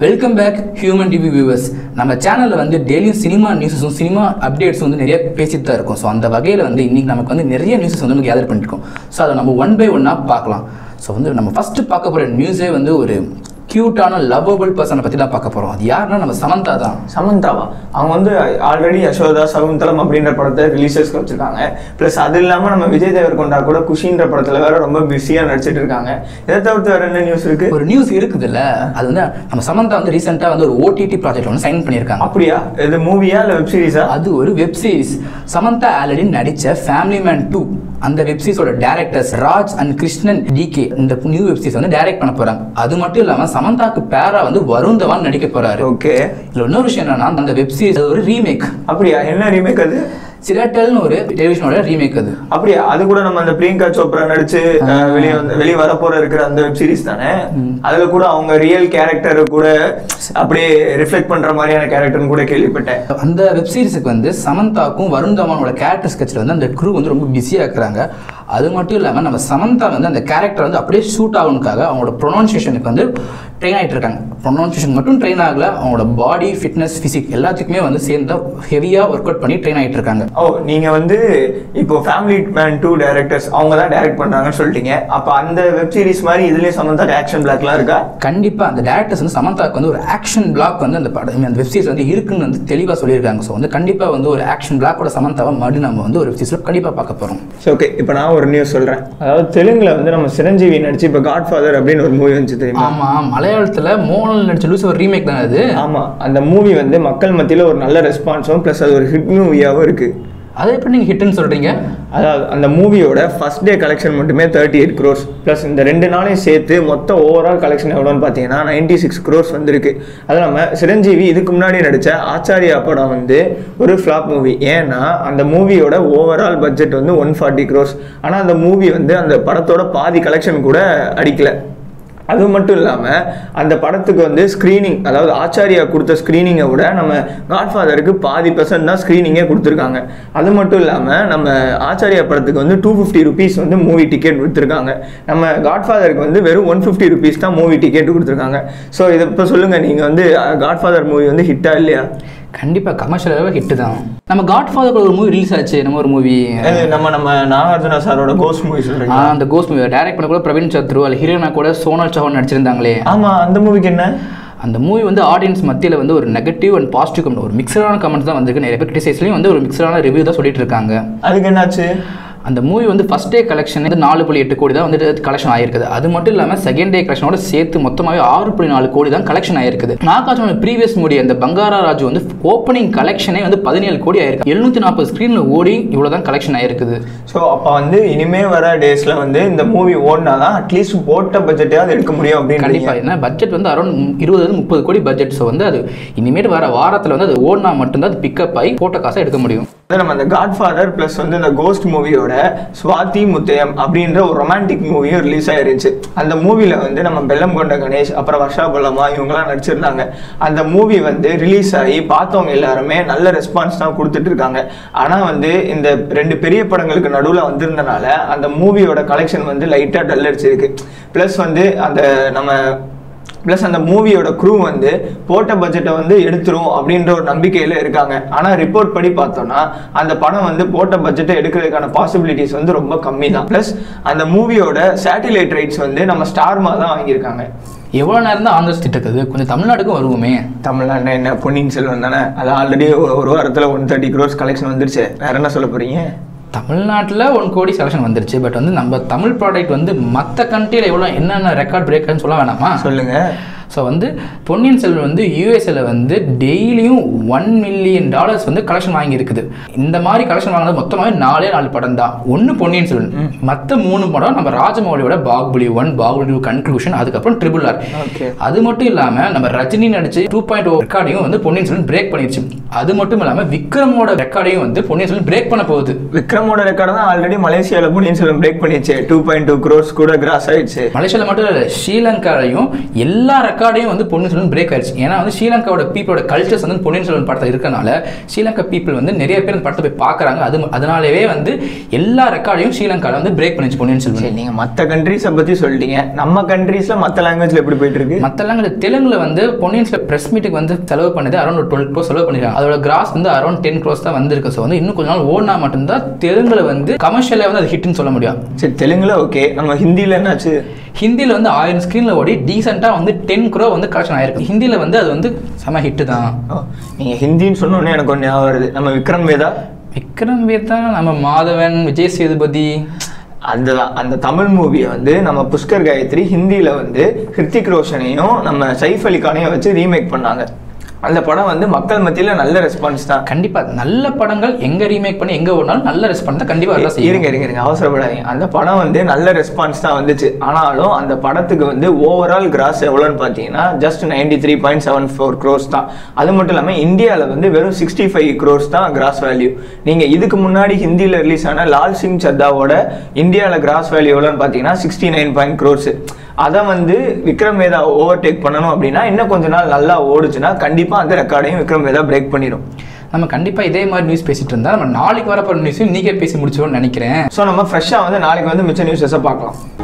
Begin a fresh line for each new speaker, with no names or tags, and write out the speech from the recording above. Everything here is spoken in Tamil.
welcome back human TV viewers நம்ம சேனலில் வந்து டெய்லியும் சினிமா நியூஸஸும் சினிமா அப்டேட்ஸும் வந்து நிறைய பேசிட்டு தான் இருக்கும் ஸோ அந்த வகையில் வந்து இன்னைக்கு நமக்கு வந்து நிறைய நியூஸஸ் வந்து நம்ம கேதர் பண்ணிருக்கோம் ஸோ அதை நம்ம ஒன் பை ஒன்னாக பார்க்கலாம் ஸோ வந்து நம்ம ஃபஸ்ட்டு பார்க்க போகிற நியூஸே வந்து ஒரு க்யூட்டான லவ்வபிள் பர்சனை பற்றி தான் பார்க்க போகிறோம் அது யாருன்னா நம்ம சமந்தா தான்
சமந்தாவா அவங்க வந்து ஆல்ரெடி யசோதா சகுந்தலம் அப்படின்ற படத்தை ரிலீசஸ்க்கு வச்சிருக்காங்க ப்ளஸ் அது இல்லாமல் நம்ம விஜய் தேவர்கொண்டா கூட குஷின்ற படத்தில் வேற ரொம்ப பிஸியாக நடிச்சிட்டு இருக்காங்க இதை தவிர்த்து வேற என்ன நியூஸ் இருக்கு
ஒரு நியூஸ் இருக்குதுல்ல அது வந்து நம்ம சமந்தா வந்து ரீசெண்டாக வந்து ஒரு ஓடிடி ப்ராஜெக்ட் ஒன்று சைன் பண்ணியிருக்காங்க
அப்படியா இது மூவியா இல்லை வெப் சீரிஸா
அது ஒரு வெப் சீரிஸ் சமந்தா ஆல்ரெடி நடிச்ச ஃபேமிலி மேன் டூ அந்த வெப் சீரிஸோட directors Raj and Krishnan D K இந்த நியூ வெப் சீரிஸ் வந்து டைரக்ட் பண்ண போறாங்க அது மட்டும் இல்லாம சமந்தாக்கு பேரா வந்து வருண் தவான் நடிக்க போறாரு
ஓகே
இதுல இன்னொரு விஷயம் என்னன்னா அந்த வெப் சீரிஸ் ஒரு ரீமேக்
அப்படியா என்ன ரீமேக் அது
சிராட்டல்னு ஒரு டெலிவிஷனோட ரீமேக் அது
அப்படியா அது கூட நம்ம அந்த பிரியங்கா சோப்ரா நடிச்சு அஹ், வெளியே வந்து வெளியே வரப்போற இருக்கிற அந்த வெப் சீரிஸ் தானே அதுல கூட அவங்க ரியல் கேரக்டர் கூட அப்படியே ரிஃப்ளெக்ட் பண்ற மாதிரியான கேரக்டர்னு கூட கேள்விப்பட்டேன்
அந்த வெப் சீரிஸுக்கு வந்து சமந்தாக்கும் வருண் தவானோட கேரக்டர் ஸ்கெட்சில் வந்து அந்த க்ரூ வந்து ரொம்ப பிஸியாக இருக்கிறாங்க அது மட்டும் இல்லாமல் நம்ம சமந்தா வந்து அந்த கேரக்டர் வந்து அப்படியே ஷூட் ஆகணுக்காக அவங்களோட ப்ரொனவுன்சியேஷனுக்கு வந்து ட்ரெயின் ஆகிட்டு இருக்காங்க ப்ரொனவுன்சியேஷன் மட்டும் ட்ரெயின் ஆகல அவங்களோட பாடி ஃபிட்னஸ் ஃபிசிக் எல்லாத்துக்குமே வந்து சேர்ந்து ஹெவியாக ஒர்க் அவுட் பண்ணி ட்ரெயின் ஆகிட்டு இருக்காங்க
ஓ நீங்க வந்து இப்போ ஃபேமிலி மேன் டூ டைரக்டர்ஸ் அவங்க தான் டைரக்ட் பண்றாங்கன்னு சொல்லிட்டீங்க அப்ப அந்த வெப் சீரிஸ் மாதிரி இதுலயும் சம்மந்தா ஆக்ஷன் பிளாக்லாம் இருக்கா
கண்டிப்பாக அந்த டேரக்டர்ஸ் வந்து சமந்தாக்கு வந்து ஒரு ஆக்ஷன் பிளாக் வந்து அந்த படம் அந்த வெப் சீரிஸ் வந்து இருக்குன்னு வந்து தெளிவாக சொல்லியிருக்காங்க ஸோ வந்து கண்டிப்பாக வந்து ஒரு ஆக்ஷன் பிளாக்கோட சமந்தாவை மறுபடியும் நம்ம வந்து ஒரு வெப் சீரிஸில் கண்டிப்பாக பார்க்க போகிறோம்
சரி ஓகே இப்போ நான் ஒரு நியூஸ் சொல்றேன் அதாவது தெலுங்குல வந்து நம்ம சிரஞ்சீவி நடிச்சு இப்போ காட் ஃபாதர் அப்படின்னு ஒரு மூவி வந்துச்சு தெரியுமா
ஆமாம் மலையாளத்தில் மோகன்லால் நடிச்ச லூசி ஒரு ரீமேக் தானே அது
ஆமா அந்த மூவி வந்து மக்கள் மத்தியில ஒரு நல்ல ரெஸ்பான்ஸும் ப்ளஸ் அது ஒரு ஹிட் மூவியாகவும் இருக்கு
அதை எப்படி நீங்கள் ஹிட்னு சொல்கிறீங்க
அதாவது அந்த மூவியோட ஃபர்ஸ்ட் டே கலெக்ஷன் மட்டுமே தேர்ட்டி எயிட் க்ரோர்ஸ் ப்ளஸ் இந்த ரெண்டு நாளையும் சேர்த்து மொத்த ஓவரால் கலெக்ஷன் எவ்வளோன்னு பார்த்தீங்கன்னா நைன்டி சிக்ஸ் க்ரோர்ஸ் வந்திருக்கு அது நம்ம சிரஞ்சீவி இதுக்கு முன்னாடி நடித்த ஆச்சாரியா படம் வந்து ஒரு ஃப்ளாப் மூவி ஏன்னா அந்த மூவியோட ஓவரால் பட்ஜெட் வந்து ஒன் ஃபார்ட்டி க்ரோர்ஸ் ஆனால் அந்த மூவி வந்து அந்த படத்தோட பாதி கலெக்ஷன் கூட அடிக்கல அது மட்டும் இல்லாமல் அந்த படத்துக்கு வந்து ஸ்க்ரீனிங் அதாவது ஆச்சாரியா கொடுத்த ஸ்க்ரீனிங்கை விட நம்ம காட்ஃபாதருக்கு பாதி பர்சன்ட் தான் ஸ்க்ரீனிங்கே கொடுத்துருக்காங்க அது மட்டும் இல்லாமல் நம்ம ஆச்சாரியா படத்துக்கு வந்து டூ ஃபிஃப்டி ருபீஸ் வந்து மூவி டிக்கெட் கொடுத்துருக்காங்க நம்ம காட்ஃபாதருக்கு வந்து வெறும் ஒன் ஃபிஃப்டி ருபீஸ் தான் மூவி டிக்கெட் கொடுத்துருக்காங்க ஸோ இதை இப்போ சொல்லுங்கள் நீங்கள் வந்து காட்ஃபாதர் மூவி வந்து ஹிட்டா இல்லையா
கண்டிப்பாக கமர்ஷியலாகவே ஹிட்டு தான் நம்ம காட் ஃபாதர் ஒரு மூவி ரிலீஸ் ஆச்சு நம்ம ஒரு மூவி
அது நம்ம நம்ம நாகார்ஜுனா சாரோட கோஸ்ட் மூவி சொல்கிறீங்க
அந்த கோஸ்ட் மூவி டைரக்ட் பண்ண கூட பிரவீன் சத்ரு அதில் ஹீரோனா கூட சோனல் சௌஹான் நடிச்சிருந்தாங்களே
ஆமாம் அந்த மூவிக்கு என்ன
அந்த மூவி வந்து ஆடியன்ஸ் மத்தியில் வந்து ஒரு நெகட்டிவ் அண்ட் பாசிட்டிவ் கமெண்ட் ஒரு மிக்சரான கமெண்ட்ஸ் தான் வந்திருக்கு நிறைய பேர் கிரிட்டிசைஸ்லையும் வந்து ஒரு மிக்சரான ரிவ்யூ தான் சொல்லிட்டு இருக்காங்க
அதுக்கு என்னாச்சு
அந்த மூவி வந்து ஃபர்ஸ்ட் டே கலெக்ஷன் வந்து நாலு புள்ளி எட்டு கோடி தான் வந்து கலெக்ஷன் ஆயிருக்குது அது மட்டும் இல்லாமல் செகண்ட் டே கலெக்ஷனோட சேர்த்து மொத்தமாகவே ஆறு புள்ளி நாலு கோடி தான் கலெக்ஷன் ஆயிருக்குது நாகார்ஜுனோட ப்ரீவியஸ் மூடி அந்த பங்காரா ராஜு வந்து ஓப்பனிங் கலெக்ஷனே வந்து பதினேழு கோடி ஆயிருக்கு எழுநூத்தி நாற்பது ஸ்க்ரீனில் ஓடி இவ்வளோ தான் கலெக்ஷன் ஆயிருக்குது
ஸோ அப்போ வந்து இனிமே வர டேஸ்ல வந்து இந்த மூவி ஓடினா தான் அட்லீஸ்ட் போட்ட பட்ஜெட்டாவது எடுக்க முடியும் அப்படின்னு
கண்டிப்பா ஏன்னா பட்ஜெட் வந்து அரௌண்ட் இருபது முப்பது கோடி பட்ஜெட் ஸோ வந்து அது இனிமேட்டு வர வாரத்தில் வந்து அது ஓடினா மட்டும்தான் அது பிக்கப் ஆகி போட்ட காசை எடுக்க முடியும்
நம்ம அந்த காட்ஃபாதர் ப்ளஸ் வந்து இந்த கோஸ்ட் மூவியோட ஸ்வாதி முத்தையம் அப்படின்ற ஒரு ரொமான்டிக் மூவியும் ரிலீஸ் ஆயிருச்சு அந்த மூவியில் வந்து நம்ம பெல்லம் கொண்ட கணேஷ் அப்புறம் வர்ஷா பல்லமா இவங்கெல்லாம் நடிச்சிருந்தாங்க அந்த மூவி வந்து ரிலீஸ் ஆகி பார்த்தவங்க எல்லாருமே நல்ல ரெஸ்பான்ஸ் தான் கொடுத்துட்டு இருக்காங்க ஆனால் வந்து இந்த ரெண்டு பெரிய படங்களுக்கு நடுவில் வந்திருந்தனால அந்த மூவியோட கலெக்ஷன் வந்து லைட்டாக டல் அடிச்சிருக்கு ப்ளஸ் வந்து அந்த நம்ம ப்ளஸ் அந்த மூவியோட க்ரூ வந்து போட்ட பட்ஜெட்டை வந்து எடுத்துரும் அப்படின்ற ஒரு நம்பிக்கையில் இருக்காங்க ஆனால் ரிப்போர்ட் படி பார்த்தோம்னா அந்த படம் வந்து போட்ட பட்ஜெட்டை எடுக்கிறதுக்கான பாசிபிலிட்டிஸ் வந்து ரொம்ப கம்மி தான் ப்ளஸ் அந்த மூவியோட சேட்டிலைட் ரைட்ஸ் வந்து நம்ம ஸ்டார்மா தான் வாங்கியிருக்காங்க
எவ்வளோ நேரம் தான் ஆந்திர ஸ்டேட் இருக்குது கொஞ்சம் தமிழ்நாட்டுக்கும் வருவோமே
தமிழ்நாடு என்ன பொன்னியின் செல்வன் தானே அது ஆல்ரெடி ஒரு வாரத்தில் ஒன் தேர்ட்டி க்ரோர்ஸ் கலெக்ஷன் வந்துருச்சு வேற என்ன சொல்ல போறீங்க
தமிழ்நாட்டில் ஒன் கோடி செலெக்ஷன் வந்துருச்சு பட் வந்து நம்ம தமிழ் ப்ராடக்ட் வந்து மற்ற கண்ட்ரியில் எவ்வளோ என்னென்ன ரெக்கார்ட் பிரேக்னு சொல்ல வேணாமா
சொல்லுங்க
ஸோ வந்து பொன்னியின் செல்வன் வந்து யூஎஸ்ஏல வந்து டெய்லியும் ஒன் மில்லியன் டாலர்ஸ் வந்து கலெக்ஷன் வாங்கியிருக்குது இந்த மாதிரி கலெக்ஷன் வாங்கினது மொத்தமாகவே நாலே நாலு படம் தான் ஒன்று பொன்னியின் செல்வன் மற்ற மூணு படம் நம்ம ராஜமௌலியோட Baahubali one Baahubali two conclusion அதுக்கப்புறம் ட்ரிபிள் ஆர்
ஓகே
அது மட்டும் இல்லாமல் நம்ம ரஜினி நடிச்சு டூ பாயிண்ட் ஓ ரெக்கார்டையும் வந்து பொன்னியின் செல்வன் பிரேக் பண்ணிருச்சு அது மட்டும் இல்லாமல் விக்ரமோட ரெக்கார்டையும் வந்து பொன்னியின் செல்வன் பிரேக் பண்ண போகுது
விக்ரமோட ரெக்கார்டு தான் ஆல்ரெடி மலேசியாவில் பொன்னியின் செல்வன் பிரேக் பண்ணிடுச்சு டூ பாயிண்ட் டூ க்ரோர்ஸ் கூட கிராஸ் ஆயிடுச்சு
மலேசியாவில் மட்டும் இல்லை ஸ்ரீலங்காலையும் எல்லா ரெக்கார்டையும் வந்து பொன்னியின் செல்வன் பிரேக் ஆயிடுச்சு ஏன்னா வந்து ஸ்ரீலங்காவோட பீப்பிளோட கல்ச்சர்ஸ் வந்து பொன்னியின் செல்வன் படத்தில் இருக்கனால ஸ்ரீலங்கா பீப்புள் வந்து நிறைய பேர் அந்த படத்தை போய் பார்க்குறாங்க அது அதனாலவே வந்து எல்லா ரெக்கார்டையும் ஸ்ரீலங்காவில் வந்து பிரேக் பண்ணிச்சு பொன்னியின் செல்வன்
சரி நீங்கள் மற்ற கண்ட்ரீஸை பற்றி சொல்லிட்டீங்க நம்ம கண்ட்ரீஸில் மற்ற லாங்குவேஜில் எப்படி போயிட்டு இருக்கு
மற்றெல்லாம் தெலுங்குல வந்து பொன்னியின் செல்வன் ப்ரெஸ் மீட்டுக்கு வந்து செலவு பண்ணது அரௌண்ட் ஒரு டுவெல் க்ரோஸ் செலவு பண்ணிருக்காங்க அதோட கிராஸ் வந்து அரௌண்ட் டென் க்ரோஸ் தான் வந்திருக்கு ஸோ வந்து இன்னும் கொஞ்ச நாள் ஓடினா மட்டும்தான் தெலுங்குல வந்து கமர்ஷியலாக வந்து அது ஹிட்னு சொல்ல முடியும்
சரி தெலுங்குல ஓகே நம்ம ஹிந்தியில் என்னாச்சு
ஹிந்தியில் வந்து ஆயிரம் ஸ்க்ரீனில் ஓடி டீசெண்டாக வந்து டென் க்ரோ வந்து கலெக்ஷன் ஆயிருக்கு ஹிந்தியில் வந்து அது வந்து செம ஹிட்டு தான்
ஓ, நீங்க ஹிந்தின்னு சொன்னோடனே எனக்கு ஒன்று ஞாபகம் வருது நம்ம விக்ரம் வேதா
விக்ரம் வேதா நம்ம மாதவன் விஜய் சேதுபதி
அந்த அந்த தமிழ் மூவியை வந்து நம்ம புஷ்கர் காயத்ரி ஹிந்தியில வந்து ஹிருத்திக் ரோஷனையும் நம்ம சைஃப் அலி கானையும் வச்சு ரீமேக் பண்ணாங்க அந்த படம் வந்து மக்கள் மத்தியில நல்ல ரெஸ்பான்ஸ் தான்
கண்டிப்பா நல்ல படங்கள் எங்க ரீமேக் பண்ணி எங்க ஓடினாலும் நல்ல ரெஸ்பான்ஸ் தான் கண்டிப்பா வரதான் செய்யும்
இருங்க இருங்க இருங்க அவசரப்படாதீங்க அந்த படம் வந்து நல்ல ரெஸ்பான்ஸ் தான் வந்துச்சு ஆனாலும் அந்த படத்துக்கு வந்து ஓவரால் கிராஸ் எவ்வளோன்னு பார்த்தீங்கன்னா just ninety three point seven four crores தான் அது மட்டும் இல்லாமல் இந்தியாவில் வந்து வெறும் சிக்ஸ்டி ஃபைவ் க்ரோஸ் தான் கிராஸ் வேல்யூ நீங்கள் இதுக்கு முன்னாடி ஹிந்தியில் ரிலீஸ் ஆன லால் சிங் சத்தாவோட இந்தியாவில் கிராஸ் வேல்யூ எவ்வளோன்னு பார்த்தீங்கன்னா சிக்ஸ்டி நைன் பாயிண்ட் க்ரோஸ் அதை வந்து விக்ரம் வேதா ஓவர்டேக் பண்ணணும் அப்படின்னா இன்னும் கொஞ்ச நாள் நல்லா ஓடுச்சுன்னா கண்டிப்பாக அந்த ரெக்கார்டையும் விக்ரம் வேதா பிரேக் பண்ணிடும்
நம்ம கண்டிப்பா இதே மாதிரி நியூஸ் பேசிட்டு இருந்தா நம்ம நாளைக்கு வரப்போற நியூஸையும் நீங்க பேசி முடிச்சிடும்னு நினைக்கிறேன்
ஸோ நம்ம ஃப்ரெஷ்ஷாக வந்து நாளைக்கு வந்து மிச்ச நியூஸஸை பார்க்கலாம்